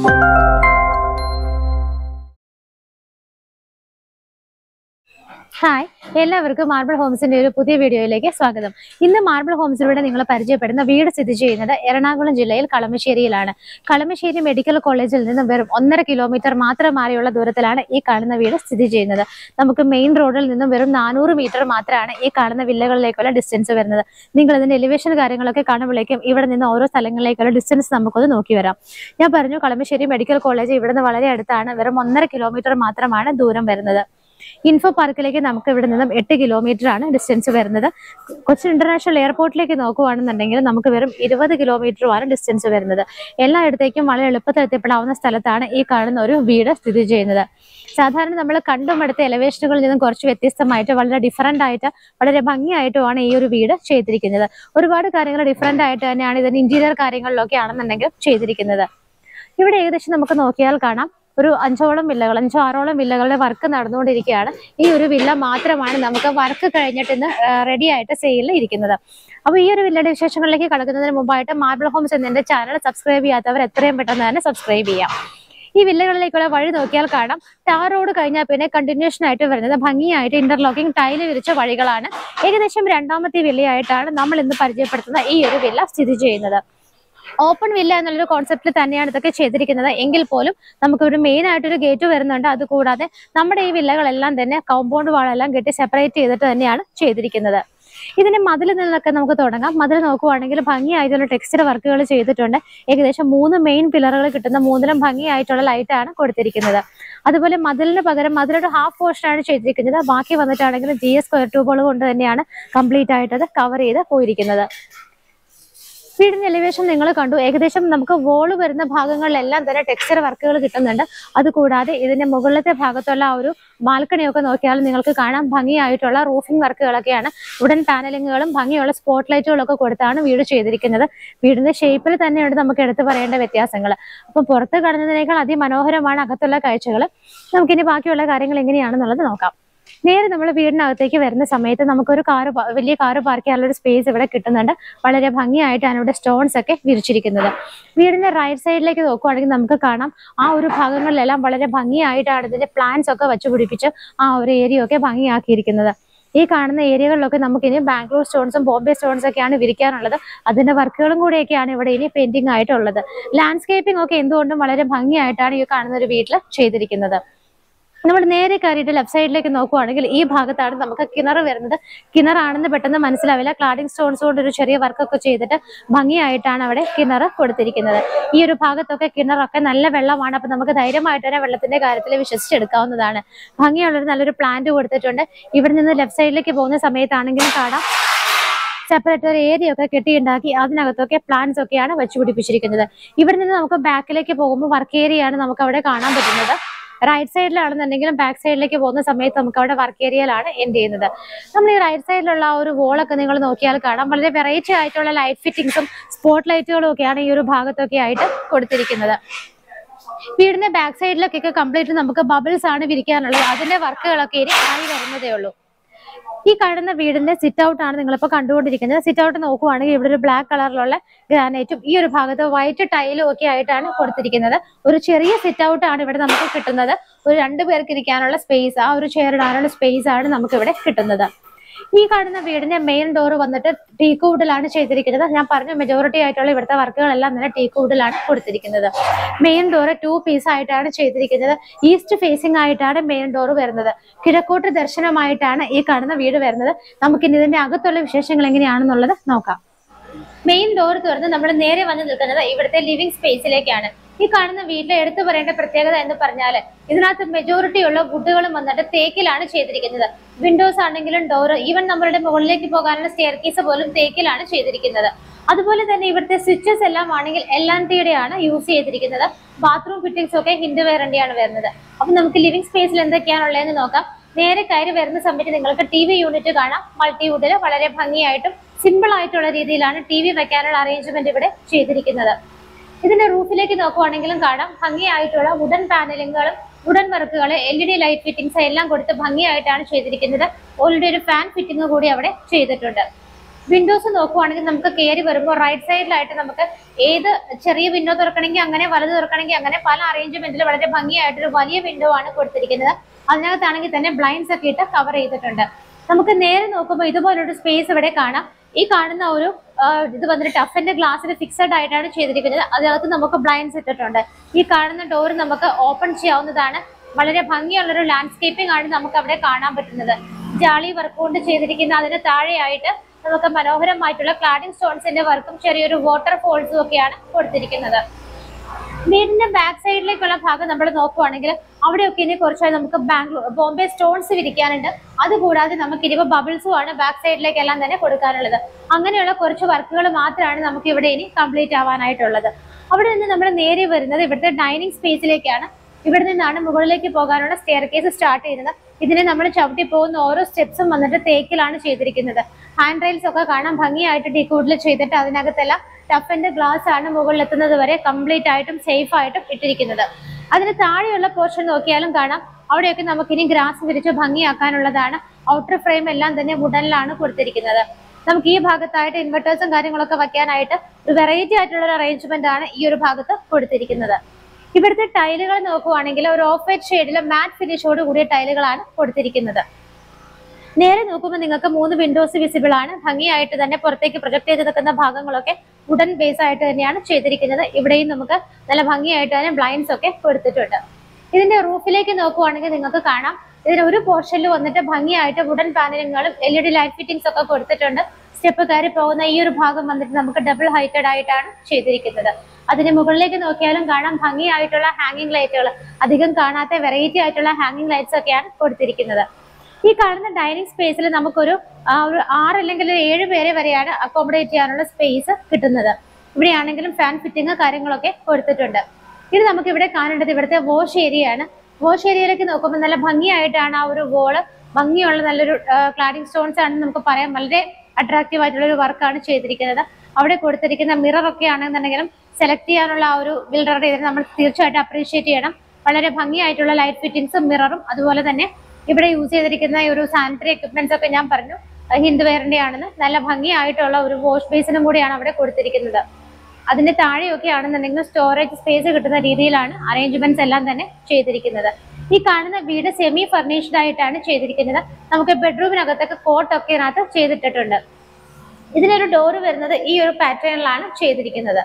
hi എല്ലാവർക്കും marble ഹോംസിന്റെ ഒരു പുതിയ വീഡിയോയിലേക്ക് സ്വാഗതം ഇന്ന് മാർബിൾ ഹോംസിലൂടെ നിങ്ങൾ പരിചയപ്പെടുന്ന വീട് സ്ഥിതി ചെയ്യുന്നത് എറണാകുളം ജില്ലയിൽ കളമശ്ശേരിയിലാണ് കളമശ്ശേരി മെഡിക്കൽ കോളേജിൽ നിന്ന് വെറും ഒന്നര കിലോമീറ്റർ മാത്രം മാറിയുള്ള ദൂരത്തിലാണ് ഈ കാണുന്ന വീട് സ്ഥിതി ചെയ്യുന്നത് നമുക്ക് മെയിൻ റോഡിൽ നിന്നും വെറും നാനൂറ് മീറ്റർ മാത്രമാണ് ഈ കാണുന്ന വില്ലകളിലേക്കുള്ള ഡിസ്റ്റൻസ് വരുന്നത് നിങ്ങൾ ഇതിന്റെ എലിവേഷൻ കാര്യങ്ങളൊക്കെ കാണുമ്പോഴേക്കും ഇവിടെ നിന്ന് ഓരോ സ്ഥലങ്ങളിലേക്കുള്ള ഡിസ്റ്റൻസ് നമുക്കൊന്ന് നോക്കി വരാം ഞാൻ പറഞ്ഞു കളമശ്ശേരി മെഡിക്കൽ കോളേജ് ഇവിടുന്ന് വളരെ അടുത്താണ് വെറും ഒന്നര കിലോമീറ്റർ മാത്രമാണ് ദൂരം വരുന്നത് ഇൻഫോ പാർക്കിലേക്ക് നമുക്ക് ഇവിടെ നിന്നും എട്ട് കിലോമീറ്റർ ആണ് ഡിസ്റ്റൻസ് വരുന്നത് കൊച്ചിൻ ഇന്റർനാഷണൽ എയർപോർട്ടിലേക്ക് നോക്കുകയാണെന്നുണ്ടെങ്കിൽ നമുക്ക് വെറും ഇരുപത് കിലോമീറ്ററുമാണ് ഡിസ്റ്റൻസ് വരുന്നത് എല്ലായിടത്തേക്കും വളരെ എളുപ്പത്തിൽ എത്തിപ്പെടാവുന്ന സ്ഥലത്താണ് ഈ കാണുന്ന ഒരു വീട് സ്ഥിതി ചെയ്യുന്നത് സാധാരണ നമ്മൾ കണ്ടും അടുത്ത എലവേഷനുകളിൽ നിന്നും കുറച്ച് വ്യത്യസ്തമായിട്ട് വളരെ ഡിഫറൻ്റ് ആയിട്ട് വളരെ ഭംഗിയായിട്ടുമാണ് ഈ ഒരു വീട് ചെയ്തിരിക്കുന്നത് ഒരുപാട് കാര്യങ്ങൾ ഡിഫറൻ്റ് ആയിട്ട് തന്നെയാണ് ഇതിന്റെ ഇന്റീരിയർ കാര്യങ്ങളിലൊക്കെ ആണെന്നുണ്ടെങ്കിൽ ചെയ്തിരിക്കുന്നത് ഇവിടെ ഏകദേശം നമുക്ക് നോക്കിയാൽ കാണാം ഒരു അഞ്ചോളം വില്ലകൾ അഞ്ചോ ആറോളം വില്ലകളുടെ വർക്ക് നടന്നുകൊണ്ടിരിക്കുകയാണ് ഈ ഒരു വില്ല മാത്രമാണ് നമുക്ക് വർക്ക് കഴിഞ്ഞിട്ട് ഇന്ന് റെഡി ആയിട്ട് സെയിലിൽ ഇരിക്കുന്നത് അപ്പോൾ ഈ ഒരു വില്ലയുടെ വിശേഷങ്ങളിലേക്ക് കടക്കുന്നതിന് മുമ്പായിട്ട് മാർബിൾ ഹോംസ് എന്നതിന്റെ ചാനൽ സബ്സ്ക്രൈബ് ചെയ്യാത്തവർ എത്രയും പെട്ടെന്ന് തന്നെ സബ്സ്ക്രൈബ് ചെയ്യാം ഈ വില്ലകളിലേക്കുള്ള വഴി നോക്കിയാൽ കാണാം ടാർ റോഡ് കഴിഞ്ഞാൽ പിന്നെ കണ്ടിന്യൂഷൻ ആയിട്ട് വരുന്നത് ഭംഗിയായിട്ട് ഇന്റർലോക്കിംഗ് ടൈല് വിരിച്ച വഴികളാണ് ഏകദേശം രണ്ടാമത്തെ വില്ലയായിട്ടാണ് നമ്മൾ ഇന്ന് പരിചയപ്പെടുത്തുന്ന ഈ ഒരു വില്ല സ്ഥിതി ചെയ്യുന്നത് ഓപ്പൺ വില്ല എന്നുള്ളൊരു കോൺസെപ്റ്റിൽ തന്നെയാണ് ഇതൊക്കെ ചെയ്തിരിക്കുന്നത് എങ്കിൽ പോലും നമുക്ക് ഒരു മെയിൻ ആയിട്ടൊരു ഗേറ്റ് വരുന്നുണ്ട് അതുകൂടാതെ നമ്മുടെ ഈ വില്ലകളെല്ലാം തന്നെ കോമ്പൗണ്ട് വാളെല്ലാം കെട്ടി സെപ്പറേറ്റ് ചെയ്തിട്ട് തന്നെയാണ് ചെയ്തിരിക്കുന്നത് ഇതിന്റെ മതിലിൽ നിന്നൊക്കെ നമുക്ക് തുടങ്ങാം മതിൽ നോക്കുവാണെങ്കിൽ ഭംഗിയായിട്ടുള്ള ടെക്സ്ചർ വർക്കുകൾ ചെയ്തിട്ടുണ്ട് ഏകദേശം മൂന്ന് മെയിൻ പില്ലറുകൾ കിട്ടുന്ന മൂന്നിലും ഭംഗിയായിട്ടുള്ള ലൈറ്റാണ് കൊടുത്തിരിക്കുന്നത് അതുപോലെ മതിലിന് പകരം മതിലൊരു ഹാഫ് പോർഷൻ ആണ് ചെയ്തിരിക്കുന്നത് ബാക്കി വന്നിട്ടാണെങ്കിൽ ജി എസ് സ്ക്വയർ ട്യൂബുകൾ കൊണ്ട് തന്നെയാണ് കംപ്ലീറ്റ് ആയിട്ട് അത് കവർ ചെയ്ത് പോയിരിക്കുന്നത് വീടിന്റെ എലിവേഷൻ നിങ്ങൾ കണ്ടു ഏകദേശം നമുക്ക് വോള് വരുന്ന ഭാഗങ്ങളിലെല്ലാം തന്നെ ടെക്സ്ചർ വർക്കുകൾ കിട്ടുന്നുണ്ട് അതുകൂടാതെ ഇതിന്റെ മുകളിലത്തെ ഭാഗത്തുള്ള ആ ഒരു ബാൽക്കണിയൊക്കെ നോക്കിയാൽ നിങ്ങൾക്ക് കാണാം ഭംഗിയായിട്ടുള്ള റൂഫിംഗ് വർക്കുകളൊക്കെയാണ് ഉടൻ പാനലിങ്ങുകളും ഭംഗിയുള്ള സ്പോട്ട് ലൈറ്റുകളൊക്കെ കൊടുത്താണ് വീട് ചെയ്തിരിക്കുന്നത് വീടിന്റെ ഷേപ്പിൽ തന്നെയുണ്ട് നമുക്ക് എടുത്തു പറയേണ്ട വ്യത്യാസങ്ങൾ അപ്പം പുറത്ത് കാണുന്നതിനേക്കാൾ അതിമനോഹരമാണ് അകത്തുള്ള കാഴ്ചകൾ നമുക്കിനി ബാക്കിയുള്ള കാര്യങ്ങൾ എങ്ങനെയാണെന്നുള്ളത് നോക്കാം നേരെ നമ്മൾ വീടിനകത്തേക്ക് വരുന്ന സമയത്ത് നമുക്കൊരു കാറ് പ- വലിയ കാറ് പാർക്ക് ചെയ്യാനുള്ള ഒരു സ്പേസ് ഇവിടെ കിട്ടുന്നുണ്ട് വളരെ ഭംഗിയായിട്ടാണ് ഇവിടെ സ്റ്റോൺസ് ഒക്കെ വിരിച്ചിരിക്കുന്നത് വീടിന്റെ റൈറ്റ് സൈഡിലേക്ക് നോക്കുവാണെങ്കിൽ നമുക്ക് കാണാം ആ ഒരു ഭാഗങ്ങളിലെല്ലാം വളരെ ഭംഗിയായിട്ടാണ് ഇതിന്റെ പ്ലാന്റ്സ് ഒക്കെ വെച്ച് പിടിപ്പിച്ച് ആ ഒരു ഏരിയ ഒക്കെ ഭംഗിയാക്കിയിരിക്കുന്നത് ഈ കാണുന്ന ഏരിയകളിലൊക്കെ നമുക്ക് ഇനി ബാംഗ്ലൂർ സ്റ്റോൺസും ബോംബെ സ്റ്റോൺസും ഒക്കെയാണ് വിരിക്കാനുള്ളത് അതിന്റെ വർക്കുകളും കൂടെയൊക്കെയാണ് ഇവിടെ ഇനി പെയിന്റിംഗ് ആയിട്ടുള്ളത് ലാൻഡ്സ്കേപ്പിംഗ് ഒക്കെ എന്തുകൊണ്ടും വളരെ ഭംഗിയായിട്ടാണ് ഈ കാണുന്ന ഒരു വീട്ടിൽ ചെയ്തിരിക്കുന്നത് നമ്മൾ നേരെ കയറിയിട്ട് ലെഫ്റ്റ് സൈഡിലേക്ക് നോക്കുവാണെങ്കിൽ ഈ ഭാഗത്താണ് നമുക്ക് കിണർ വരുന്നത് കിണറാണെന്ന് പെട്ടെന്ന് മനസ്സിലാവില്ല ക്ലാഡിംഗ് സ്റ്റോൺസ് കൊണ്ട് ഒരു ചെറിയ വർക്കൊക്കെ ചെയ്തിട്ട് ഭംഗിയായിട്ടാണ് അവിടെ കിണർ കൊടുത്തിരിക്കുന്നത് ഈ ഒരു ഭാഗത്തൊക്കെ കിണറൊക്കെ നല്ല വെള്ളമാണ് അപ്പൊ നമുക്ക് ധൈര്യമായിട്ട് തന്നെ വെള്ളത്തിന്റെ കാര്യത്തിൽ വിശ്വസിച്ചെടുക്കാവുന്നതാണ് ഭംഗിയുള്ളൊരു നല്ലൊരു പ്ലാന്റ് കൊടുത്തിട്ടുണ്ട് ഇവിടെ നിന്ന് ലെഫ്റ്റ് സൈഡിലേക്ക് പോകുന്ന സമയത്താണെങ്കിലും കാണാം സെപ്പറേറ്റ് ഒരു ഏരിയ ഒക്കെ കെട്ടിയുണ്ടാക്കി അതിനകത്തൊക്കെ പ്ലാന്റ്സ് ഒക്കെയാണ് വെച്ച് പിടിപ്പിച്ചിരിക്കുന്നത് ഇവിടെ നിന്ന് നമുക്ക് ബാക്കിലേക്ക് പോകുമ്പോൾ വർക്ക് ഏരിയ ആണ് നമുക്ക് അവിടെ കാണാൻ പറ്റുന്നത് റൈറ്റ് സൈഡിലാണെന്നുണ്ടെങ്കിലും ബാക്ക് സൈഡിലേക്ക് പോകുന്ന സമയത്ത് നമുക്ക് അവിടെ വർക്ക് ഏരിയയിലാണ് എൻഡ് ചെയ്യുന്നത് നമ്മൾ ഈ റൈറ്റ് സൈഡിലുള്ള ആ ഒരു വോളൊക്കെ നിങ്ങൾ നോക്കിയാൽ കാണാം വളരെ വെറൈറ്റി ആയിട്ടുള്ള ലൈറ്റ് ഫിറ്റിംഗ്സും സ്പോട്ട് ലൈറ്റുകളും ഒക്കെയാണ് ഈ ഒരു ഭാഗത്തൊക്കെ ആയിട്ട് കൊടുത്തിരിക്കുന്നത് വീടിന്റെ ബാക്ക് സൈഡിലൊക്കെ കംപ്ലീറ്റ് നമുക്ക് ബബിൾസ് ആണ് വിരിക്കാനുള്ളത് അതിന്റെ വർക്കുകളൊക്കെ ഇനി ആയി വരുന്നതേ ഉള്ളൂ ഈ കാണുന്ന വീടിന്റെ സിറ്റ് ഔട്ട് ആണ് നിങ്ങളിപ്പോൾ കണ്ടുകൊണ്ടിരിക്കുന്നത് സിറ്റ് ഔട്ട് നോക്കുവാണെങ്കിൽ ഇവിടെ ഒരു ബ്ലാക്ക് കളറിലുള്ള ഗ്രാനൈറ്റും ഈ ഒരു ഭാഗത്ത് വൈറ്റ് ടൈലും ഒക്കെ ആയിട്ടാണ് കൊടുത്തിരിക്കുന്നത് ഒരു ചെറിയ സിറ്റ് ഔട്ട് ആണ് ഇവിടെ നമുക്ക് കിട്ടുന്നത് ഒരു രണ്ട് പേർക്ക് ഇരിക്കാനുള്ള സ്പേസ് ആ ഒരു ചെയർ ഇടാനുള്ള സ്പേസ് ആണ് നമുക്ക് ഇവിടെ കിട്ടുന്നത് ഈ കാണുന്ന വീടിന്റെ മെയിൻ ഡോർ വന്നിട്ട് ടീക്ക് വുഡിലാണ് ചെയ്തിരിക്കുന്നത് ഞാൻ പറഞ്ഞ മെജോറിറ്റി ആയിട്ടുള്ള ഇവിടുത്തെ വർക്കുകളെല്ലാം തന്നെ ടീക്ക് വുഡിലാണ് കൊടുത്തിരിക്കുന്നത് മെയിൻ ഡോർ ടു പീസ് ആയിട്ടാണ് ചെയ്തിരിക്കുന്നത് ഈസ്റ്റ് ഫേസിംഗ് ആയിട്ടാണ് മെയിൻ ഡോർ വരുന്നത് കിഴക്കോട്ട് ദർശനമായിട്ടാണ് ഈ കാണുന്ന വീട് വരുന്നത് നമുക്കിനി ഇതിന്റെ അകത്തുള്ള വിശേഷങ്ങൾ എങ്ങനെയാണെന്നുള്ളത് നോക്കാം മെയിൻ ഡോർ തുറന്ന് നമ്മൾ നേരെ വന്ന് നിൽക്കുന്നത് ഇവിടുത്തെ ലിവിംഗ് സ്പേസിലേക്കാണ് ഈ കാണുന്ന വീട്ടിലെ എടുത്തു പറയേണ്ട പ്രത്യേകത എന്ന് പറഞ്ഞാൽ ഇതിനകത്ത് മെജോറിറ്റി ഉള്ള വുഡുകളും വന്നിട്ട് തേക്കിലാണ് ചെയ്തിരിക്കുന്നത് വിൻഡോസ് ആണെങ്കിലും ഡോർ ഈവൻ നമ്മളുടെ മുകളിലേക്ക് പോകാനുള്ള സ്റ്റെയർ കേസ് പോലും തേക്കിലാണ് ചെയ്തിരിക്കുന്നത് അതുപോലെ തന്നെ ഇവിടുത്തെ സ്വിച്ചസ് എല്ലാം ആണെങ്കിൽ എൽ ആൻ ആണ് യൂസ് ചെയ്തിരിക്കുന്നത് ബാത്റൂം ഫിറ്റിംഗ്സ് ഒക്കെ ഹിൻഡുവെയറിന്റെയാണ് വരുന്നത് അപ്പൊ നമുക്ക് ലിവിംഗ് സ്പേസിൽ എന്തൊക്കെയാണുള്ളതെന്ന് നോക്കാം നേരെ കയറി വരുന്ന സമയത്ത് നിങ്ങൾക്ക് ടി വി യൂണിറ്റ് കാണാം മൾട്ടിവുഡിൽ വളരെ ഭംഗിയായിട്ടും സിമ്പിൾ ആയിട്ടുള്ള രീതിയിലാണ് ടി വി വെക്കാനുള്ള അറേഞ്ച്മെന്റ് ഇവിടെ ചെയ്തിരിക്കുന്നത് ഇതിന്റെ റൂഫിലേക്ക് നോക്കുവാണെങ്കിലും കാണാം ഭംഗിയായിട്ടുള്ള വുഡൻ പാനലിങ്ങുകളും വുഡൻ വർക്കുകൾ L E D light fittings എല്ലാം കൊടുത്ത് ഭംഗിയായിട്ടാണ് ചെയ്തിരിക്കുന്നത് ഓൾറെഡി ഒരു ഫാൻ ഫിറ്റിംഗ് കൂടി അവിടെ ചെയ്തിട്ടുണ്ട് വിൻഡോസ് നോക്കുവാണെങ്കിൽ നമുക്ക് കയറി വരുമ്പോൾ റൈറ്റ് സൈഡിലായിട്ട് നമുക്ക് ഏത് ചെറിയ വിൻഡോ തുറക്കണമെങ്കിൽ അങ്ങനെ വലത് തുറക്കണമെങ്കിൽ അങ്ങനെ പല അറേഞ്ച്മെന്റിൽ വളരെ ഭംഗിയായിട്ടൊരു വലിയ വിൻഡോ ആണ് കൊടുത്തിരിക്കുന്നത് അതിനകത്താണെങ്കിൽ തന്നെ ബ്ലൈൻഡ്സ് ഒക്കെ ഇട്ട് കവർ ചെയ്തിട്ടുണ്ട് നമുക്ക് നേരെ നോക്കുമ്പോൾ ഇതുപോലൊരു സ്പേസ് ഇവിടെ കാണാം ഈ കാണുന്ന ഒരു ആ, ഇത് വന്നിട്ട് ടഫിന്റെ ഗ്ലാസ്സിൽ ഫിക്സഡ് ആയിട്ടാണ് ചെയ്തിരിക്കുന്നത് അതിനകത്ത് നമുക്ക് ബ്ലൈൻഡ്സ് ഇട്ടിട്ടുണ്ട് ഈ കാണുന്ന ഡോർ നമുക്ക് ഓപ്പൺ ചെയ്യാവുന്നതാണ് വളരെ ഭംഗിയുള്ളൊരു ലാൻഡ്സ്കേപ്പിംഗ് ആണ് നമുക്ക് അവിടെ കാണാൻ പറ്റുന്നത് ജാളി വർക്ക് കൊണ്ട് ചെയ്തിരിക്കുന്ന അതിന് താഴെയായിട്ട് നമുക്ക് മനോഹരമായിട്ടുള്ള ക്ലാഡിംഗ് സ്റ്റോൺസിന്റെ വർക്കും ചെറിയൊരു വാട്ടർ ഫോൾസും ഒക്കെയാണ് കൊടുത്തിരിക്കുന്നത് വീടിന്റെ ബാക്ക് സൈഡിലേക്കുള്ള ഭാഗം നമ്മൾ നോക്കുവാണെങ്കിൽ അവിടെയൊക്കെ ഇനി കുറച്ചായി നമുക്ക് ബാംഗ്ലൂർ ബോംബെ സ്റ്റോൺസ് വിരിക്കാനുണ്ട് അതുകൂടാതെ നമുക്ക് ഇരുപത് ബബിൾസും ആണ് ബാക്ക് സൈഡിലേക്ക് എല്ലാം തന്നെ കൊടുക്കാനുള്ളത് അങ്ങനെയുള്ള കുറച്ച് വർക്കുകൾ മാത്രമാണ് നമുക്ക് ഇവിടെ ഇനി കംപ്ലീറ്റ് ആവാനായിട്ടുള്ളത് അവിടെ നിന്ന് നമ്മൾ നേരെ വരുന്നത് ഇവിടുത്തെ ഡൈനിങ് സ്പേസിലേക്കാണ് ഇവിടെ നിന്നാണ് മുകളിലേക്ക് പോകാനുള്ള സ്റ്റെയർ കേസ് സ്റ്റാർട്ട് ചെയ്യുന്നത് ഇതിനെ നമ്മൾ ചവിട്ടി പോകുന്ന ഓരോ സ്റ്റെപ്സും വന്നിട്ട് തേക്കിലാണ് ചെയ്തിരിക്കുന്നത് ഹാൻഡ് റെയിൽസ് ഒക്കെ കാണാൻ ഭംഗിയായിട്ട് ഡീക്കൂഡിൽ ചെയ്തിട്ട് അതിനകത്തെല്ലാം ടഫിന്റെ ഗ്ലാസ് ആണ് മുകളിലെത്തുന്നത് വരെ കംപ്ലീറ്റ് ആയിട്ടും സേഫ് ആയിട്ടും ഇട്ടിരിക്കുന്നത് അതിന് താഴെയുള്ള പോർഷൻ നോക്കിയാലും കാണാം അവിടെയൊക്കെ നമുക്കിനി ഗ്രാസ് വിരിച്ച് ഭംഗിയാക്കാനുള്ളതാണ് ഔട്ടർ ഫ്രെയിം എല്ലാം തന്നെ വുഡനിലാണ് കൊടുത്തിരിക്കുന്നത് നമുക്ക് ഈ ഭാഗത്തായിട്ട് ഇൻവെർട്ടേഴ്സും കാര്യങ്ങളൊക്കെ വെക്കാനായിട്ട് ഒരു വെറൈറ്റി ആയിട്ടുള്ള ഒരു അറേഞ്ച്മെന്റ് ആണ് ഈ ഒരു ഭാഗത്ത് കൊടുത്തിരിക്കുന്നത് ഇവിടുത്തെ ടൈലുകൾ നോക്കുവാണെങ്കിൽ ഒരു ഓഫ് വൈറ്റ് ഷെയ്ഡിലെ മാറ്റ് ഫിനിഷോട് കൂടിയ ടൈലുകളാണ് കൊടുത്തിരിക്കുന്നത് നേരെ നോക്കുമ്പോൾ നിങ്ങൾക്ക് മൂന്ന് വിൻഡോസ് വിസിബിൾ ആണ് ഭംഗിയായിട്ട് തന്നെ പുറത്തേക്ക് പ്രൊജക്ട് ചെയ്ത് നിൽക്കുന്ന ഭാഗങ്ങളൊക്കെ വുഡൻ ബേസ് ആയിട്ട് തന്നെയാണ് ചെയ്തിരിക്കുന്നത് ഇവിടെയും നമുക്ക് നല്ല ഭംഗിയായിട്ട് തന്നെ ബ്ലൈൻഡ്സ് ഒക്കെ കൊടുത്തിട്ടുണ്ട് ഇതിന്റെ റൂഫിലേക്ക് നോക്കുവാണെങ്കിൽ നിങ്ങൾക്ക് കാണാം ഇതിന് ഒരു പോർഷനിൽ വന്നിട്ട് ഭംഗിയായിട്ട് വുഡൻ പാനലുകളും L E D light fittings ഒക്കെ കൊടുത്തിട്ടുണ്ട് സ്റ്റെപ്പ് കയറി പോകുന്ന ഈ ഒരു ഭാഗം വന്നിട്ട് നമുക്ക് ഡബിൾ ഹൈറ്റഡ് ആയിട്ടാണ് ചെയ്തിരിക്കുന്നത് അതിന് മുകളിലേക്ക് നോക്കിയാലും കാണാം ഭംഗിയായിട്ടുള്ള ഹാങ്ങിങ് ലൈറ്റുകൾ അധികം കാണാത്ത വെറൈറ്റി ആയിട്ടുള്ള ഹാങ്ങിങ് ലൈറ്റ്സ് ഒക്കെയാണ് കൊടുത്തിരിക്കുന്നത് ഈ കാണുന്ന ഡൈനിങ് സ്പേസിൽ നമുക്കൊരു ആ, ഒരു ആറ് അല്ലെങ്കിൽ ഒരു ഏഴ് പേരെ വരെയാണ് അക്കോമഡേറ്റ് ചെയ്യാനുള്ള സ്പേസ് കിട്ടുന്നത് ഇവിടെയാണെങ്കിലും ഫാൻ ഫിറ്റിംഗ് കാര്യങ്ങളൊക്കെ കൊടുത്തിട്ടുണ്ട് ഇനി നമുക്ക് ഇവിടെ കാണേണ്ടത് ഇവിടുത്തെ വാഷ് ഏരിയ ആണ് വാഷ് ഏരിയയിലേക്ക് നോക്കുമ്പോൾ നല്ല ഭംഗിയായിട്ടാണ് ആ ഒരു വോള് ഭംഗിയുള്ള നല്ലൊരു ക്ലാഡിംഗ് സ്റ്റോൺസ് ആണെന്ന് നമുക്ക് പറയാം വളരെ അട്രാക്റ്റീവ് ആയിട്ടുള്ള ഒരു വർക്കാണ് ചെയ്തിരിക്കുന്നത് അവിടെ കൊടുത്തിരിക്കുന്ന മിറർ ഒക്കെ ആണെന്നുണ്ടെങ്കിലും സെലക്ട് ചെയ്യാനുള്ള ആ ഒരു ബിൽഡറുടെ ഇതിനെ നമ്മൾ തീർച്ചയായിട്ടും അപ്രീഷിയേറ്റ് ചെയ്യണം വളരെ ഭംഗിയായിട്ടുള്ള ലൈറ്റ് ഫിറ്റിംഗ്സും മിററും അതുപോലെ തന്നെ ഇവിടെ യൂസ് ചെയ്തിരിക്കുന്ന ഈ ഒരു സാനിറ്ററി എക്യുപ്മെന്റ്സ് ഒക്കെ ഞാൻ പറഞ്ഞു അഹ് ഹിന്ദു വെയറിന്റെ ആണെന്ന് നല്ല ഭംഗിയായിട്ടുള്ള ഒരു വാഷ് ബേസിനും കൂടിയാണ് അവിടെ കൊടുത്തിരിക്കുന്നത് അതിന്റെ താഴെയൊക്കെ ആണെന്നുണ്ടെങ്കിൽ സ്റ്റോറേജ് സ്പേസ് കിട്ടുന്ന രീതിയിലാണ് അറേഞ്ച്മെന്റ്സ് എല്ലാം തന്നെ ചെയ്തിരിക്കുന്നത് ഈ കാണുന്ന വീട് സെമി ഫർണിഷ്ഡ് ആയിട്ടാണ് ചെയ്തിരിക്കുന്നത് നമുക്ക് ബെഡ്റൂമിനകത്തൊക്കെ കോട്ടൊക്കെ ഇതിനകത്ത് ചെയ്തിട്ടിട്ടുണ്ട് ഇതിനൊരു ഡോറ് വരുന്നത് ഈ ഒരു പാറ്റേണിലാണ് ചെയ്തിരിക്കുന്നത്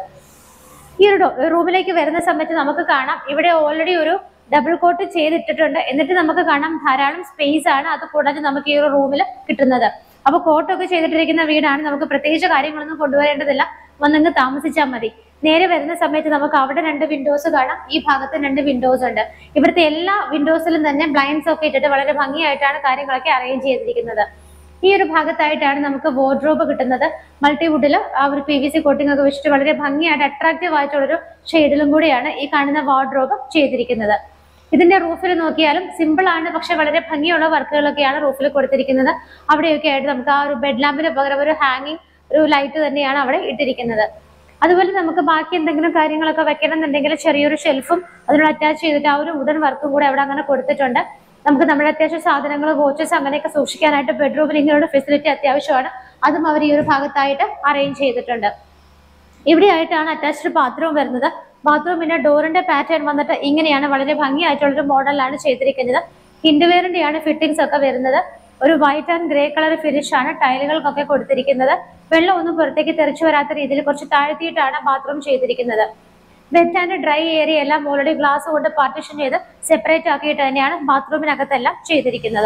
ഈ ഒരു ഡോ- റൂമിലേക്ക് വരുന്ന സമയത്ത് നമുക്ക് കാണാം ഇവിടെ ഓൾറെഡി ഒരു ഡബിൾ കോട്ട് ചെയ്തിട്ടിട്ടുണ്ട് എന്നിട്ട് നമുക്ക് കാണാം ധാരാളം സ്പേസ് ആണ് അത് കൂടാതെ നമുക്ക് ഈ ഒരു റൂമിൽ കിട്ടുന്നത് അപ്പൊ കോട്ടൊക്കെ ചെയ്തിട്ടിരിക്കുന്ന വീടാണ് നമുക്ക് പ്രത്യേകിച്ച് കാര്യങ്ങളൊന്നും കൊണ്ടുവരേണ്ടതില്ല വന്നങ്ങ് താമസിച്ചാൽ മതി നേരെ വരുന്ന സമയത്ത് നമുക്ക് അവിടെ രണ്ട് വിൻഡോസ് കാണാം ഈ ഭാഗത്ത് രണ്ട് വിൻഡോസ് ഉണ്ട് ഇവിടുത്തെ എല്ലാ വിൻഡോസിലും തന്നെ ബ്ലൈൻഡ്സ് ഒക്കെ ഇട്ടിട്ട് വളരെ ഭംഗിയായിട്ടാണ് കാര്യങ്ങളൊക്കെ അറേഞ്ച് ചെയ്തിരിക്കുന്നത് ഈ ഒരു ഭാഗത്തായിട്ടാണ് നമുക്ക് വാർഡ്രോബ് കിട്ടുന്നത് മൾട്ടിവുഡിൽ ആ ഒരു പി വി സി കോട്ടിംഗ് ഒക്കെ വെച്ചിട്ട് വളരെ ഭംഗിയായിട്ട് അട്രാക്റ്റീവ് ആയിട്ടുള്ളൊരു ഷെയ്ഡിലും കൂടിയാണ് ഈ കാണുന്ന വാർഡ്രോബ് ചെയ്തിരിക്കുന്നത് ഇതിന്റെ റൂഫിൽ നോക്കിയാലും സിമ്പിൾ ആണ് പക്ഷെ വളരെ ഭംഗിയുള്ള വർക്കുകളൊക്കെയാണ് റൂഫിൽ കൊടുത്തിരിക്കുന്നത് അവിടെയൊക്കെ ആയിട്ട് നമുക്ക് ആ ഒരു ബെഡ് ലാമ്പിന് പകരം ഒരു ഹാങ്ങിങ് ഒരു ലൈറ്റ് തന്നെയാണ് അവിടെ ഇട്ടിരിക്കുന്നത് അതുപോലെ നമുക്ക് ബാക്കി എന്തെങ്കിലും കാര്യങ്ങളൊക്കെ വെക്കണം എന്നുണ്ടെങ്കിൽ ചെറിയൊരു ഷെൽഫും അതിനോട് അറ്റാച്ച് ചെയ്തിട്ട് ആ ഒരു വുഡൻ വർക്കും കൂടെ അവിടെ അങ്ങനെ കൊടുത്തിട്ടുണ്ട് നമുക്ക് നമ്മുടെ അത്യാവശ്യ സാധനങ്ങൾ വാച്ചസ് അങ്ങനെയൊക്കെ സൂക്ഷിക്കാനായിട്ട് ബെഡ്റൂമിൽ ഇങ്ങനെയുള്ള ഫെസിലിറ്റി അത്യാവശ്യമാണ് അതും അവർ ഈ ഒരു ഭാഗത്തായിട്ട് അറേഞ്ച് ചെയ്തിട്ടുണ്ട് ഇവിടെയായിട്ടാണ് അറ്റാച്ച്ഡ് ബാത്റൂം വരുന്നത് ബാത്റൂമിന്റെ ഡോറിന്റെ പാറ്റേൺ വന്നിട്ട് ഇങ്ങനെയാണ് വളരെ ഭംഗിയായിട്ടുള്ളൊരു മോഡലാണ് ചെയ്തിരിക്കുന്നത് ഹിൻഡുവെയറിന്റെയാണ് ഫിറ്റിംഗ്സ് ഒക്കെ വരുന്നത് ഒരു white and grey colour finish ആണ് ടൈലുകൾക്കൊക്കെ കൊടുത്തിരിക്കുന്നത് വെള്ളം ഒന്നും പുറത്തേക്ക് തെറിച്ചു വരാത്ത രീതിയിൽ കുറച്ച് താഴ്ത്തിയിട്ടാണ് ബാത്റൂം ചെയ്തിരിക്കുന്നത് വെറ്റ് ആൻഡ് ഡ്രൈ ഏരിയ എല്ലാം ഓൾറെഡി ഗ്ലാസ് കൊണ്ട് പാർട്ടീഷൻ ചെയ്ത് സെപ്പറേറ്റ് ആക്കിയിട്ട് തന്നെയാണ് ബാത്റൂമിനകത്തെല്ലാം ചെയ്തിരിക്കുന്നത്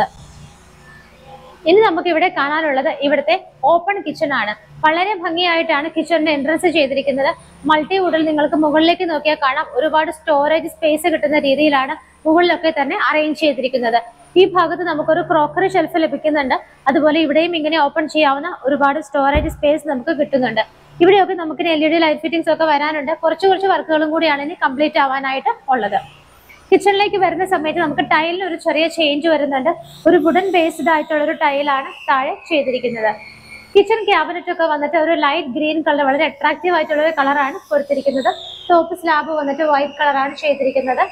ഇനി നമുക്ക് ഇവിടെ കാണാനുള്ളത് ഇവിടുത്തെ ഓപ്പൺ കിച്ചൺ ആണ് വളരെ ഭംഗിയായിട്ടാണ് കിച്ചണിന്റെ എൻട്രൻസ് ചെയ്തിരിക്കുന്നത് മൾട്ടി വുഡിൽ നിങ്ങൾക്ക് മുകളിലേക്ക് നോക്കിയാൽ കാണാം ഒരുപാട് സ്റ്റോറേജ് സ്പേസ് കിട്ടുന്ന രീതിയിലാണ് മുകളിലൊക്കെ തന്നെ അറേഞ്ച് ചെയ്തിരിക്കുന്നത് ഈ ഭാഗത്ത് നമുക്കൊരു ക്രോക്കറി ഷെൽഫ് ലഭിക്കുന്നുണ്ട് അതുപോലെ ഇവിടെയും ഇങ്ങനെ ഓപ്പൺ ചെയ്യാവുന്ന ഒരുപാട് സ്റ്റോറേജ് സ്പേസ് നമുക്ക് കിട്ടുന്നുണ്ട് ഇവിടെയൊക്കെ നമുക്ക് L E D light fittings ഒക്കെ വരാനുണ്ട് കുറച്ച് കുറച്ച് വർക്കുകളും കൂടിയാണ് ഇനി കംപ്ലീറ്റ് ആവാനായിട്ട് ഉള്ളത് കിച്ചണിലേക്ക് വരുന്ന സമയത്ത് നമുക്ക് ടൈലിന് ഒരു ചെറിയ ചേഞ്ച് വരുന്നുണ്ട് ഒരു വുഡൻ ബേസ്ഡ് ആയിട്ടുള്ള ഒരു ടൈലാണ് താഴെ ചെയ്തിരിക്കുന്നത് കിച്ചൺ ക്യാബിനറ്റ് ഒക്കെ വന്നിട്ട് ഒരു ലൈറ്റ് ഗ്രീൻ കളർ വളരെ അട്രാക്റ്റീവ് ആയിട്ടുള്ള ഒരു കളറാണ് കൊടുത്തിരിക്കുന്നത് ടോപ്പ് സ്ലാബ് വന്നിട്ട് വൈറ്റ് കളറാണ് ചെയ്തിരിക്കുന്നത്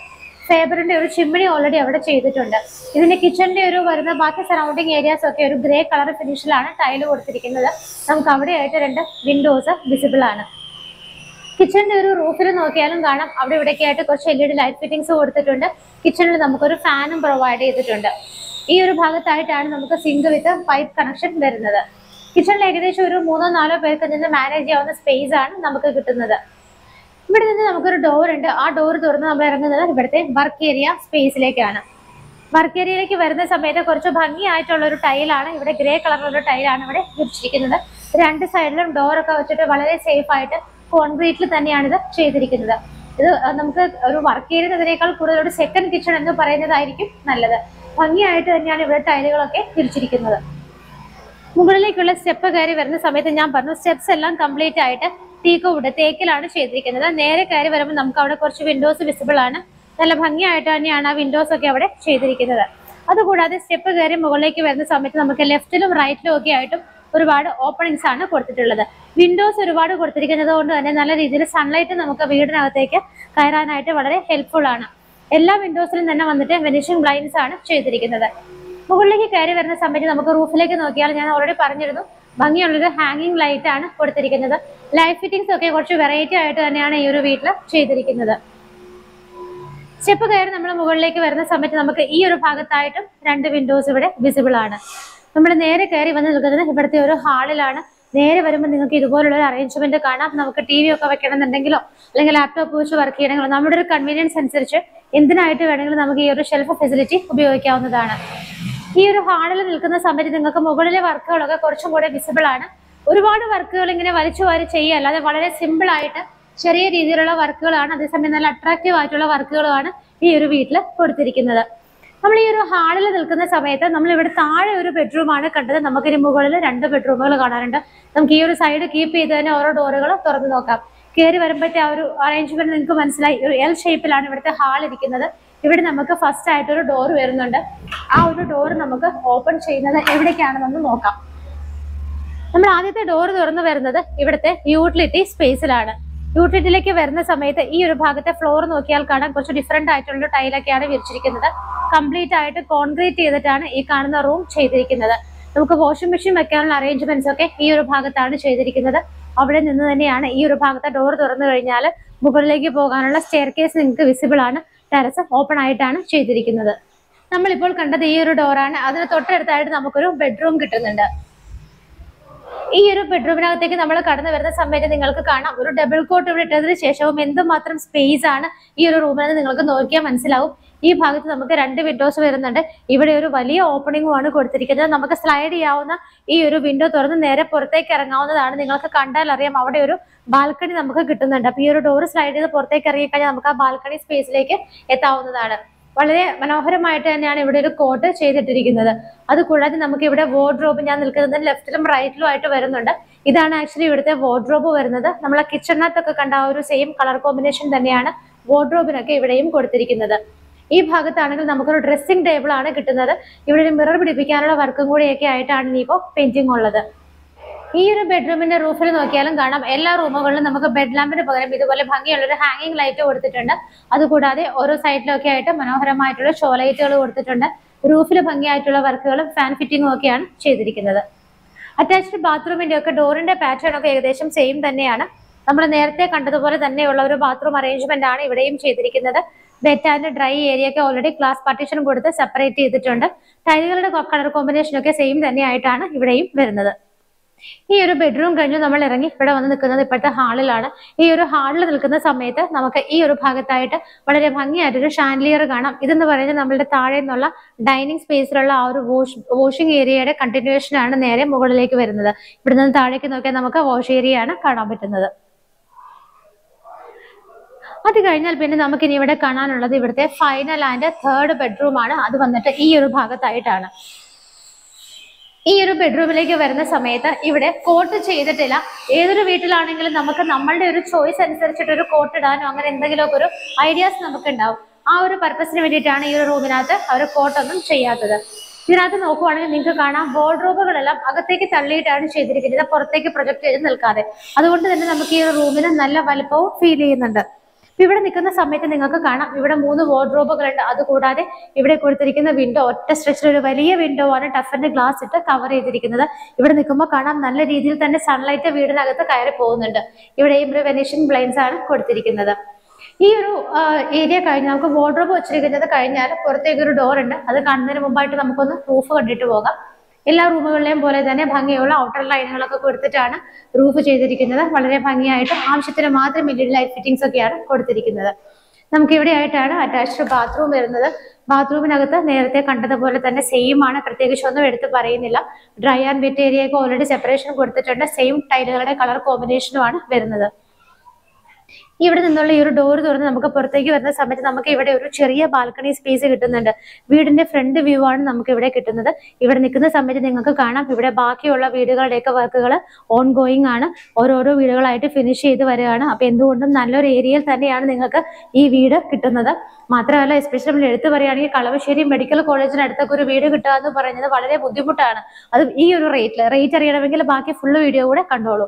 ഫേബറിന്റെ ഒരു ചിമ്മിണി ഓൾറെഡി അവിടെ ചെയ്തിട്ടുണ്ട് ഇതിന്റെ കിച്ചണിന്റെ ഒരു വരുന്ന ബാക്കി സറൗണ്ടിങ് ഏരിയാസ് ഒക്കെ ഒരു ഗ്രേ കളർ ഫിനിഷിലാണ് ടൈല് കൊടുത്തിരിക്കുന്നത് നമുക്ക് അവിടെയായിട്ട് രണ്ട് വിൻഡോസ് വിസിബിൾ ആണ് കിച്ചണിന്റെ ഒരു റൂഫിൽ നോക്കിയാലും കാണാം അവിടെ ഇവിടെയൊക്കെ ആയിട്ട് കുറച്ച് L E D light fittings കൊടുത്തിട്ടുണ്ട് കിച്ചണിൽ നമുക്കൊരു ഫാനും പ്രൊവൈഡ് ചെയ്തിട്ടുണ്ട് ഈ ഒരു ഭാഗത്തായിട്ടാണ് നമുക്ക് സിങ്ക് വിത്ത് പൈപ്പ് കണക്ഷൻ വരുന്നത് കിച്ചണിൽ ഏകദേശം ഒരു മൂന്നോ നാലോ പേർക്ക് നിന്ന് മാനേജ് ചെയ്യാവുന്ന സ്പേസ് ആണ് നമുക്ക് കിട്ടുന്നത് ഇവിടെ നിന്ന് നമുക്കൊരു ഡോർ ഉണ്ട് ആ ഡോർ തുറന്ന് നമ്മൾ ഇറങ്ങുന്നത് ഇവിടുത്തെ വർക്ക് ഏരിയ സ്പേസിലേക്കാണ് വർക്ക് ഏരിയയിലേക്ക് വരുന്ന സമയത്ത് കുറച്ച് ഭംഗിയായിട്ടുള്ള ഒരു ടൈലാണ് ഇവിടെ ഗ്രേ കളറിലുള്ള ടൈലാണ് ഇവിടെ വിരിച്ചിരിക്കുന്നത് രണ്ട് സൈഡിലും ഡോറൊക്കെ വെച്ചിട്ട് വളരെ സേഫ് ആയിട്ട് കോൺക്രീറ്റിൽ തന്നെയാണ് ഇത് ചെയ്തിരിക്കുന്നത് ഇത് അഹ് നമുക്ക് ഒരു വർക്ക് ചെയ്യുന്നതിനേക്കാൾ കൂടുതൽ ഒരു സെക്കൻഡ് കിച്ചൺ എന്ന് പറയുന്നതായിരിക്കും നല്ലത് ഭംഗിയായിട്ട് തന്നെയാണ് ഇവിടെ ടൈലുകളൊക്കെ തിരിച്ചിരിക്കുന്നത് മുകളിലേക്കുള്ള സ്റ്റെപ്പ് കയറി വരുന്ന സമയത്ത് ഞാൻ പറഞ്ഞു സ്റ്റെപ്സ് എല്ലാം കംപ്ലീറ്റ് ആയിട്ട് ടീക്കോവുഡ് തേക്കിലാണ് ചെയ്തിരിക്കുന്നത് നേരെ കയറി വരുമ്പോൾ നമുക്ക് അവിടെ കുറച്ച് വിൻഡോസ് വിസിബിൾ ആണ് നല്ല ഭംഗിയായിട്ട് തന്നെയാണ് ആ വിൻഡോസ് ഒക്കെ അവിടെ ചെയ്തിരിക്കുന്നത് അതുകൂടാതെ സ്റ്റെപ്പ് കയറി മുകളിലേക്ക് വരുന്ന സമയത്ത് നമുക്ക് ലെഫ്റ്റിലും റൈറ്റിലും ഒക്കെ ആയിട്ടും ഒരുപാട് ഓപ്പണിങ്സ് ആണ് കൊടുത്തിട്ടുള്ളത് വിൻഡോസ് ഒരുപാട് കൊടുത്തിരിക്കുന്നത് കൊണ്ട് തന്നെ നല്ല രീതിയിൽ സൺലൈറ്റ് നമുക്ക് വീടിനകത്തേക്ക് കയറാനായിട്ട് വളരെ ഹെൽപ്ഫുൾ ആണ് എല്ലാ വിൻഡോസിലും തന്നെ വന്നിട്ട് വെനിഷിംഗ് ബ്ലൈൻഡ്സ് ആണ് ചെയ്തിരിക്കുന്നത് മുകളിലേക്ക് കയറി വരുന്ന സമയത്ത് നമുക്ക് റൂഫിലേക്ക് നോക്കിയാൽ ഞാൻ ഓൾറെഡി പറഞ്ഞിരുന്നു ഭംഗിയുള്ളൊരു ഹാങ്ങിങ് ലൈറ്റ് ആണ് കൊടുത്തിരിക്കുന്നത് ലൈറ്റ് ഫിറ്റിംഗ്സ് ഒക്കെ കുറച്ച് വെറൈറ്റി ആയിട്ട് തന്നെയാണ് ഈ ഒരു വീട്ടിൽ ചെയ്തിരിക്കുന്നത് സ്റ്റെപ്പ് കയറി നമ്മൾ മുകളിലേക്ക് വരുന്ന സമയത്ത് നമുക്ക് ഈ ഒരു ഭാഗത്തായിട്ടും രണ്ട് വിൻഡോസ് ഇവിടെ വിസിബിൾ ആണ് നമ്മൾ നേരെ കയറി വന്ന് നിൽക്കുന്നത് ഇവിടുത്തെ ഒരു ഹാളിലാണ് നേരെ വരുമ്പോൾ നിങ്ങൾക്ക് ഇതുപോലുള്ള ഒരു അറേഞ്ച്മെന്റ് കാണാം നമുക്ക് ടി വി ഒക്കെ വെക്കണമെന്നുണ്ടെങ്കിലോ അല്ലെങ്കിൽ ലാപ്ടോപ്പ് വെച്ച് വർക്ക് ചെയ്യണമെങ്കിലോ നമ്മുടെ ഒരു കൺവീനിയൻസ് അനുസരിച്ച് എന്തിനായിട്ട് വേണമെങ്കിലും നമുക്ക് ഈ ഒരു ഷെൽഫ് ഫെസിലിറ്റി ഉപയോഗിക്കാവുന്നതാണ് ഈ ഒരു ഹാളിൽ നിൽക്കുന്ന സമയത്ത് നിങ്ങൾക്ക് മുകളിലെ വർക്കുകളൊക്കെ കുറച്ചും കൂടെ വിസിബിൾ ആണ് ഒരുപാട് വർക്കുകൾ ഇങ്ങനെ വലിച്ചു വാരി ചെയ്യുക അല്ലാതെ വളരെ സിമ്പിൾ ആയിട്ട് ചെറിയ രീതിയിലുള്ള വർക്കുകളാണ് അതേസമയം നല്ല അട്രാക്റ്റീവ് ആയിട്ടുള്ള വർക്കുകളുമാണ് ഈ ഒരു വീട്ടിൽ കൊടുത്തിരിക്കുന്നത് നമ്മൾ ഈ ഒരു ഹാളിൽ നിൽക്കുന്ന സമയത്ത് നമ്മൾ ഇവിടെ താഴെ ഒരു ബെഡ്റൂമാണ് കണ്ടത് നമുക്കിനി മുകളിൽ രണ്ട് ബെഡ്റൂമുകൾ കാണാനുണ്ട് നമുക്ക് ഈ ഒരു സൈഡ് കീപ്പ് ചെയ്ത് തന്നെ ഓരോ ഡോറുകൾ തുറന്നു നോക്കാം കയറി വരുമ്പോഴത്തെ ആ ഒരു അറേഞ്ച്മെന്റ് നിങ്ങൾക്ക് മനസ്സിലായി ഒരു എൽ ഷേപ്പിലാണ് ഇവിടുത്തെ ഹാൾ ഇരിക്കുന്നത് ഇവിടെ നമുക്ക് ഫസ്റ്റ് ആയിട്ട് ഒരു ഡോർ വരുന്നുണ്ട് ആ ഒരു ഡോർ നമുക്ക് ഓപ്പൺ ചെയ്യുന്നത് എവിടേക്കാണെന്നൊന്ന് നോക്കാം നമ്മൾ ആദ്യത്തെ ഡോർ തുറന്നു വരുന്നത് ഇവിടുത്തെ യൂട്ടിലിറ്റി സ്പേസിലാണ് യൂട്ടിലിറ്റിയിലേക്ക് വരുന്ന സമയത്ത് ഈ ഒരു ഭാഗത്തെ ഫ്ലോർ നോക്കിയാൽ കാണാൻ കുറച്ച് ഡിഫറെന്റ് ആയിട്ടുള്ള ടൈലൊക്കെയാണ് വിരിച്ചിരിക്കുന്നത് കംപ്ലീറ്റ് ആയിട്ട് കോൺക്രീറ്റ് ചെയ്തിട്ടാണ് ഈ കാണുന്ന റൂം ചെയ്തിരിക്കുന്നത് നമുക്ക് വാഷിംഗ് മെഷീൻ വെക്കാനുള്ള അറേഞ്ച്മെന്റ്സ് ഒക്കെ ഈ ഒരു ഭാഗത്താണ് ചെയ്തിരിക്കുന്നത് അവിടെ നിന്ന് തന്നെയാണ് ഈ ഒരു ഭാഗത്തെ ഡോർ തുറന്നു കഴിഞ്ഞാൽ മുകളിലേക്ക് പോകാനുള്ള സ്റ്റെയർ കേസ് നിങ്ങൾക്ക് വിസിബിൾ ആണ് ടെറസ് ഓപ്പൺ ആയിട്ടാണ് ചെയ്തിരിക്കുന്നത് നമ്മളിപ്പോൾ കണ്ടത് ഈ ഒരു ഡോറാണ് അതിന് തൊട്ടടുത്തായിട്ട് നമുക്കൊരു ബെഡ്റൂം കിട്ടുന്നുണ്ട് ഈ ഒരു ബെഡ്റൂമിനകത്തേക്ക് നമ്മൾ കടന്നു വരുന്ന സമയത്ത് നിങ്ങൾക്ക് കാണാം ഒരു ഡബിൾ കോട്ട് ഇവിടെ ഇട്ടതിന് ശേഷവും എന്തുമാത്രം സ്പേസ് ആണ് ഈ ഒരു റൂമിനകത്ത് നിങ്ങൾക്ക് നോക്കിയാൽ മനസ്സിലാവും ഈ ഭാഗത്ത് നമുക്ക് രണ്ട് വിൻഡോസ് വരുന്നുണ്ട് ഇവിടെ ഒരു വലിയ ഓപ്പണിംഗും ആണ് കൊടുത്തിരിക്കുന്നത് നമുക്ക് സ്ലൈഡ് ചെയ്യാവുന്ന ഈ ഒരു വിൻഡോ തുറന്ന് നേരെ പുറത്തേക്ക് ഇറങ്ങാവുന്നതാണ് നിങ്ങൾക്ക് കണ്ടാൽ അറിയാം അവിടെ ഒരു ബാൽക്കണി നമുക്ക് കിട്ടുന്നുണ്ട് അപ്പൊ ഈ ഒരു ഡോർ സ്ലൈഡ് ചെയ്ത് പുറത്തേക്ക് ഇറങ്ങിക്കഴിഞ്ഞാൽ നമുക്ക് ആ ബാൽക്കണി സ്പേസിലേക്ക് എത്താവുന്നതാണ് വളരെ മനോഹരമായിട്ട് തന്നെയാണ് ഇവിടെ ഒരു കോട്ട് ചെയ്തിട്ടിരിക്കുന്നത് അതുകൂടാതെ നമുക്ക് ഇവിടെ വാർഡ്രോബ് ഞാൻ നിൽക്കുന്നത് ലെഫ്റ്റിലും റൈറ്റിലും ആയിട്ട് വരുന്നുണ്ട് ഇതാണ് ആക്ച്വലി ഇവിടുത്തെ വാർഡ്രോബ് വരുന്നത് നമ്മളെ കിച്ചണിനകത്തൊക്കെ കണ്ട ആ ഒരു സെയിം കളർ കോമ്പിനേഷൻ തന്നെയാണ് വാർഡ്രോബിനൊക്കെ ഇവിടെയും കൊടുത്തിരിക്കുന്നത് ഈ ഭാഗത്താണെങ്കിൽ നമുക്കൊരു ഡ്രസ്സിംഗ് ടേബിൾ ആണ് കിട്ടുന്നത് ഇവിടെ ഒരു മിറർ പിടിപ്പിക്കാനുള്ള വർക്കും കൂടിയൊക്കെ ആയിട്ടാണ് ഇനിയിപ്പോൾ പെയിന്റിംഗ് ഉള്ളത് ഈ ഒരു ബെഡ്റൂമിന്റെ റൂഫിൽ നോക്കിയാലും കാണാം എല്ലാ റൂമുകളിലും നമുക്ക് ബെഡ് ലാമ്പിന് പകരം ഇതുപോലെ ഭംഗിയുള്ള ഒരു ഹാങ്ങിങ് ലൈറ്റ് കൊടുത്തിട്ടുണ്ട് അതുകൂടാതെ ഓരോ സൈഡിലൊക്കെ ആയിട്ട് മനോഹരമായിട്ടുള്ള ഷോ ലൈറ്റുകൾ കൊടുത്തിട്ടുണ്ട് റൂഫിൽ ഭംഗിയായിട്ടുള്ള വർക്കുകളും ഫാൻ ഫിറ്റിംഗും ഒക്കെയാണ് ചെയ്തിരിക്കുന്നത് അറ്റാച്ച്ഡ് ബാത്റൂമിന്റെ ഒക്കെ ഡോറിന്റെ പാറ്റേൺ ഒക്കെ ഏകദേശം സെയിം തന്നെയാണ് നമ്മൾ നേരത്തെ കണ്ടതുപോലെ തന്നെയുള്ള ഒരു ബാത്റൂം അറേഞ്ച്മെന്റ് ആണ് ഇവിടെയും ചെയ്തിരിക്കുന്നത് വെറ്റ് ആൻഡ് ഡ്രൈ ഏരിയ ഒക്കെ ഓൾറെഡി ക്ലാസ് പാർട്ടീഷൻ കൊടുത്ത് സെപ്പറേറ്റ് ചെയ്തിട്ടുണ്ട് ടൈലുകളുടെ കളർ കോമ്പിനേഷൻ ഒക്കെ സെയിം തന്നെയായിട്ടാണ് ഇവിടെയും വരുന്നത് ഈ ഒരു ബെഡ്റൂം കഴിഞ്ഞ് നമ്മൾ ഇറങ്ങി ഇവിടെ വന്ന് നിൽക്കുന്നത് ഇപ്പോഴത്തെ ഹാളിലാണ് ഈ ഒരു ഹാളിൽ നിൽക്കുന്ന സമയത്ത് നമുക്ക് ഈ ഒരു ഭാഗത്തായിട്ട് വളരെ ഭംഗിയായിട്ടൊരു ഷാൻലിയർ കാണാം ഇതെന്ന് പറയുന്നത് നമ്മളുടെ താഴെ നിന്നുള്ള ഡൈനിങ് സ്പേസിലുള്ള ആ ഒരു വാഷ് വാഷിംഗ് ഏരിയയുടെ കണ്ടിന്യൂഷൻ ആണ് നേരെ മുകളിലേക്ക് വരുന്നത് ഇവിടെ നിന്ന് താഴേക്ക് നോക്കിയാൽ നമുക്ക് വാഷ് ഏരിയ ആണ് കാണാൻ പറ്റുന്നത് അത് കഴിഞ്ഞാൽ പിന്നെ നമുക്ക് ഇനി ഇവിടെ കാണാനുള്ളത് ഇവിടുത്തെ ഫൈനൽ ആൻഡ് തേർഡ് ബെഡ്റൂം ആണ് അത് വന്നിട്ട് ഈ ഒരു ഭാഗത്തായിട്ടാണ് ഈ ഒരു ബെഡ്റൂമിലേക്ക് വരുന്ന സമയത്ത് ഇവിടെ കോട്ട് ചെയ്തിട്ടില്ല ഏതൊരു വീട്ടിലാണെങ്കിലും നമുക്ക് നമ്മളുടെ ഒരു ചോയ്സ് അനുസരിച്ചിട്ട് ഒരു കോട്ട് ഇടാനോ അങ്ങനെ എന്തെങ്കിലുമൊക്കെ ഒരു ഐഡിയാസ് നമുക്ക് ഉണ്ടാവും ആ ഒരു പർപ്പസിന് വേണ്ടിയിട്ടാണ് ഈ ഒരു റൂമിനകത്ത് അവർ കോട്ടൊന്നും ചെയ്യാത്തത് ഇതിനകത്ത് നോക്കുവാണെങ്കിൽ നിങ്ങൾക്ക് കാണാം വാർഡ്രോബുകളെല്ലാം അകത്തേക്ക് തള്ളിയിട്ടാണ് ചെയ്തിരിക്കുന്നത് പുറത്തേക്ക് പ്രൊജക്ട് ചെയ്ത് നിൽക്കാതെ അതുകൊണ്ട് തന്നെ നമുക്ക് ഈ ഒരു റൂമിന് നല്ല വലുപ്പവും ഫീൽ ചെയ്യുന്നുണ്ട് ഇപ്പൊ ഇവിടെ നിൽക്കുന്ന സമയത്ത് നിങ്ങൾക്ക് കാണാം ഇവിടെ മൂന്ന് വാർഡ്രോബുകളുണ്ട് അതുകൂടാതെ ഇവിടെ കൊടുത്തിരിക്കുന്ന വിൻഡോ ഒറ്റ സ്ട്രെച്ചിൽ ഒരു വലിയ വിൻഡോ ആണ് ടഫറിന്റെ ഗ്ലാസ് ഇട്ട് കവർ ചെയ്തിരിക്കുന്നത് ഇവിടെ നിൽക്കുമ്പോൾ കാണാം നല്ല രീതിയിൽ തന്നെ സൺലൈറ്റ് വീടിനകത്ത് കയറി പോകുന്നുണ്ട് ഇവിടെയും ഒരു വെനീഷ്യൻ ബ്ലൈൻസ് ആണ് കൊടുത്തിരിക്കുന്നത് ഈ ഒരു ഏരിയ കഴിഞ്ഞ് നമുക്ക് വാർഡ്രോബ് വെച്ചിരിക്കുന്നത് കഴിഞ്ഞാൽ പുറത്തേക്ക് ഒരു ഡോർ ഉണ്ട് അത് കാണുന്നതിന് മുമ്പായിട്ട് നമുക്കൊന്ന് റൂഫ് കണ്ടിട്ട് പോകാം എല്ലാ റൂമുകളിലെയും പോലെ തന്നെ ഭംഗിയുള്ള ഔട്ടർ ലൈനുകളൊക്കെ കൊടുത്തിട്ടാണ് റൂഫ് ചെയ്തിരിക്കുന്നത് വളരെ ഭംഗിയായിട്ട് ആവശ്യത്തിന് മാത്രം എൽ ലൈറ്റ് ഫിറ്റിംഗ്സ് ഒക്കെയാണ് കൊടുത്തിരിക്കുന്നത് നമുക്ക് ഇവിടെ ആയിട്ടാണ് അറ്റാച്ച്ഡ് ബാത്റൂം വരുന്നത് ബാത്റൂമിനകത്ത് നേരത്തെ കണ്ടതുപോലെ തന്നെ സെയിം ആണ് പ്രത്യേകിച്ച് ഒന്നും എടുത്ത് പറയുന്നില്ല ഡ്രൈ ആൻഡ് വെറ്റ് ഏരിയയൊക്കെ ഓൾറെഡി സെപ്പറേഷൻ കൊടുത്തിട്ടുണ്ട് സെയിം ടൈലുകളുടെ കളർ കോമ്പിനേഷനുമാണ് വരുന്നത് ഇവിടെ നിന്നുള്ള ഈ ഒരു ഡോർ തുറന്ന് നമുക്ക് പുറത്തേക്ക് വരുന്ന സമയത്ത് നമുക്ക് ഇവിടെ ഒരു ചെറിയ ബാൽക്കണി സ്പേസ് കിട്ടുന്നുണ്ട് വീടിന്റെ ഫ്രണ്ട് വ്യൂ ആണ് നമുക്ക് ഇവിടെ കിട്ടുന്നത് ഇവിടെ നിൽക്കുന്ന സമയത്ത് നിങ്ങൾക്ക് കാണാം ഇവിടെ ബാക്കിയുള്ള വീടുകളുടെയൊക്കെ വർക്കുകൾ ഓൺ ഗോയിങ് ആണ് ഓരോരോ വീടുകളായിട്ട് ഫിനിഷ് ചെയ്ത് വരികയാണ് അപ്പൊ എന്തുകൊണ്ടും നല്ലൊരു ഏരിയയിൽ തന്നെയാണ് നിങ്ങൾക്ക് ഈ വീട് കിട്ടുന്നത് മാത്രമല്ല എസ്പെഷ്യലി നമ്മൾ എടുത്തു പറയുകയാണെങ്കിൽ കളവശ്ശേരി മെഡിക്കൽ കോളേജിനടുത്തൊക്കെ ഒരു വീട് കിട്ടുക എന്ന് പറയുന്നത് വളരെ ബുദ്ധിമുട്ടാണ് അത് ഈ ഒരു റേറ്റിൽ റേറ്റ് അറിയണമെങ്കിൽ ബാക്കി ഫുള്ള് വീഡിയോ കൂടെ കണ്ടോളൂ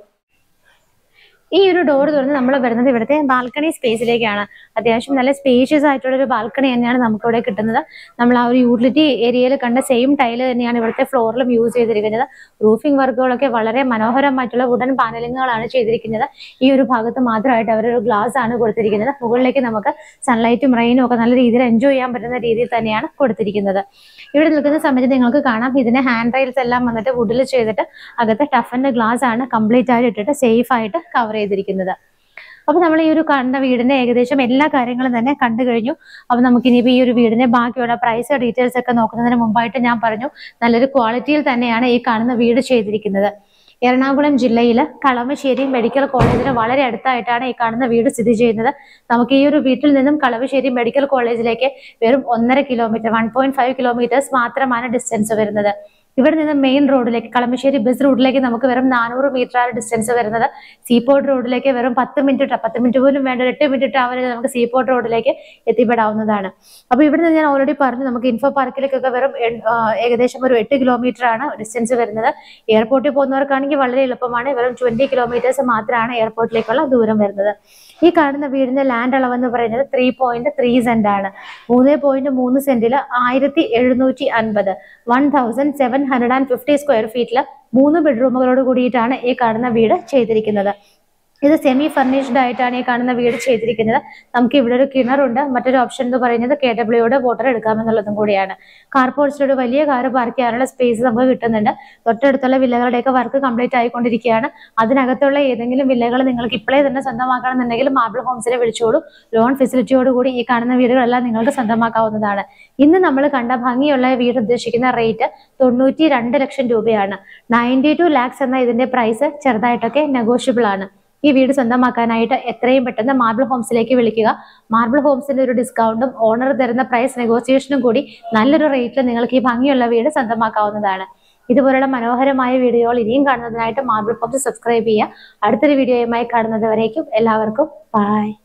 ഈ ഒരു ഡോർ തുറന്ന് നമ്മൾ വരുന്നത് ഇവിടുത്തെ ബാൽക്കണി സ്പേസിലേക്കാണ് അത്യാവശ്യം നല്ല സ്പേഷ്യസ് ആയിട്ടുള്ള ഒരു ബാൽക്കണി തന്നെയാണ് നമുക്ക് ഇവിടെ കിട്ടുന്നത് നമ്മൾ ആ ഒരു യൂട്ടിലിറ്റി ഏരിയയിൽ കണ്ട സെയിം ടൈല് തന്നെയാണ് ഇവിടുത്തെ ഫ്ലോറിലും യൂസ് ചെയ്തിരിക്കുന്നത് റൂഫിംഗ് വർക്കുകളൊക്കെ വളരെ മനോഹരമായിട്ടുള്ള വുഡൻ പാനലിങ്ങുകളാണ് ചെയ്തിരിക്കുന്നത് ഈ ഒരു ഭാഗത്ത് മാത്രമായിട്ട് അവരൊരു ഗ്ലാസ് ആണ് കൊടുത്തിരിക്കുന്നത് മുകളിലേക്ക് നമുക്ക് സൺലൈറ്റും റെയിനും ഒക്കെ നല്ല രീതിയിൽ എൻജോയ് ചെയ്യാൻ പറ്റുന്ന രീതിയിൽ തന്നെയാണ് കൊടുത്തിരിക്കുന്നത് ഇവിടെ നിൽക്കുന്ന സമയത്ത് നിങ്ങൾക്ക് കാണാം ഇതിന്റെ ഹാൻഡ് റൈൽസ് എല്ലാം വന്നിട്ട് വുഡിൽ ചെയ്തിട്ട് അകത്ത് ടഫന്റെ ഗ്ലാസ് ആണ് കംപ്ലീറ്റ് ആയിട്ട് ഇട്ടിട്ട് സേഫ് ആയിട്ട് കവർ ചെയ്തിരിക്കുന്നത് അപ്പൊ നമ്മൾ ഈ ഒരു കണ്ട വീടിന്റെ ഏകദേശം എല്ലാ കാര്യങ്ങളും തന്നെ കണ്ടു കഴിഞ്ഞു അപ്പൊ നമുക്ക് ഇനിയിപ്പോ ഈ ഒരു വീടിന്റെ ബാക്കിയുള്ള പ്രൈസ് ഡീറ്റെയിൽസ് ഒക്കെ നോക്കുന്നതിന് മുമ്പായിട്ട് ഞാൻ പറഞ്ഞു നല്ലൊരു ക്വാളിറ്റിയിൽ തന്നെയാണ് ഈ കാണുന്ന വീട് ചെയ്തിരിക്കുന്നത് എറണാകുളം ജില്ലയിൽ കളമശ്ശേരി മെഡിക്കൽ കോളേജിന് വളരെ അടുത്തായിട്ടാണ് ഈ കാണുന്ന വീട് സ്ഥിതി ചെയ്യുന്നത് നമുക്ക് ഈ ഒരു വീട്ടിൽ നിന്നും കളമശ്ശേരി മെഡിക്കൽ കോളേജിലേക്ക് വെറും ഒന്നര kilometre one point five kilometres മാത്രമാണ് ഡിസ്റ്റൻസ് വരുന്നത് ഇവിടെ നിന്ന് മെയിൻ റോഡിലേക്ക് കളമശ്ശേരി ബസ് റൂട്ടിലേക്ക് നമുക്ക് വെറും നാനൂറ് മീറ്റർ ആണ് ഡിസ്റ്റൻസ് വരുന്നത് സീപോർട്ട് റോഡിലേക്ക് വെറും പത്ത് മിനിറ്റ് പത്ത് മിനിറ്റ് പോലും വേണ്ട ഒരു എട്ട് മിനിറ്റ് ആവുന്നത് നമുക്ക് സീപോർട്ട് റോഡിലേക്ക് എത്തിപ്പെടാവുന്നതാണ് അപ്പൊ ഇവിടെ നിന്ന് ഞാൻ ഓൾറെഡി പറഞ്ഞു നമുക്ക് ഇൻഫോ പാർക്കിലേക്കൊക്കെ വെറും എൺ- ആ, ഏകദേശം ഒരു എട്ട് കിലോമീറ്റർ ആണ് ഡിസ്റ്റൻസ് വരുന്നത് എയർപോർട്ടിൽ പോകുന്നവർക്കാണെങ്കിൽ വളരെ എളുപ്പമാണ് വെറും ട്വന്റി കിലോമീറ്റേഴ്സ് മാത്രമാണ് എയർപോർട്ടിലേക്കുള്ള ദൂരം വരുന്നത് ഈ കാണുന്ന വീടിന്റെ ലാൻഡ് അളവെന്ന് പറയുന്നത് ത്രീ പോയിന്റ് ത്രീ സെന്റ് ആണ് മൂന്ന് പോയിന്റ് മൂന്ന് സെന്റിൽ ആയിരത്തി എഴുന്നൂറ്റി അൻപത് one thousand seven hundred and fifty square ഫീറ്റിൽ മൂന്ന് ബെഡ്റൂമുകളോട് കൂടിയിട്ടാണ് ഈ കാണുന്ന വീട് ചെയ്തിരിക്കുന്നത് ഇത് സെമി ഫർണിഷ്ഡ് ആയിട്ടാണ് ഈ കാണുന്ന വീട് ചെയ്തിരിക്കുന്നത് നമുക്ക് ഇവിടെ ഒരു കിണറുണ്ട് മറ്റൊരു ഓപ്ഷൻ എന്ന് പറയുന്നത് കെ ഡബ്ല്യൂടെ വാട്ടർ എടുക്കാമെന്നുള്ളതും കൂടിയാണ് കാർ പോർച്ചിൽ ഒരു വലിയ കാർ പാർക്ക് ചെയ്യാനുള്ള സ്പേസ് നമുക്ക് കിട്ടുന്നുണ്ട് തൊട്ടടുത്തുള്ള വില്ലകളുടെയൊക്കെ വർക്ക് കംപ്ലീറ്റ് ആയിക്കൊണ്ടിരിക്കുകയാണ് അതിനകത്തുള്ള ഏതെങ്കിലും വില്ലകൾ നിങ്ങൾക്ക് ഇപ്പോഴേ തന്നെ സ്വന്തമാക്കണമെന്നുണ്ടെങ്കിൽ മാർബിൾ ഹോംസിനെ വിളിച്ചോളൂ ലോൺ ഫെസിലിറ്റിയോട് കൂടി ഈ കാണുന്ന വീടുകളെല്ലാം നിങ്ങൾക്ക് സ്വന്തമാക്കാവുന്നതാണ് ഇന്ന് നമ്മൾ കണ്ട ഭംഗിയുള്ള വീട് ഉദ്ദേശിക്കുന്ന റേറ്റ് തൊണ്ണൂറ്റി രണ്ട് ലക്ഷം രൂപയാണ് നയൻറ്റി ടു ലാക്സ് എന്ന ഇതിന്റെ പ്രൈസ് ചെറുതായിട്ടൊക്കെ നെഗോഷ്യബിൾ ആണ് ഈ വീട് സ്വന്തമാക്കാനായിട്ട് എത്രയും പെട്ടെന്ന് മാർബിൾ ഹോംസിലേക്ക് വിളിക്കുക മാർബിൾ ഹോംസിന്റെ ഒരു ഡിസ്കൗണ്ടും ഓണർ തരുന്ന പ്രൈസ് നെഗോസിയേഷനും കൂടി നല്ലൊരു റേറ്റിൽ നിങ്ങൾക്ക് ഈ ഭംഗിയുള്ള വീട് സ്വന്തമാക്കാവുന്നതാണ് ഇതുപോലുള്ള മനോഹരമായ വീഡിയോകൾ ഇനിയും കാണുന്നതിനായിട്ട് മാർബിൾ ഹോംസ് സബ്സ്ക്രൈബ് ചെയ്യുക അടുത്തൊരു വീഡിയോയുമായി കാണുന്നത് വരേക്കും എല്ലാവർക്കും ബൈ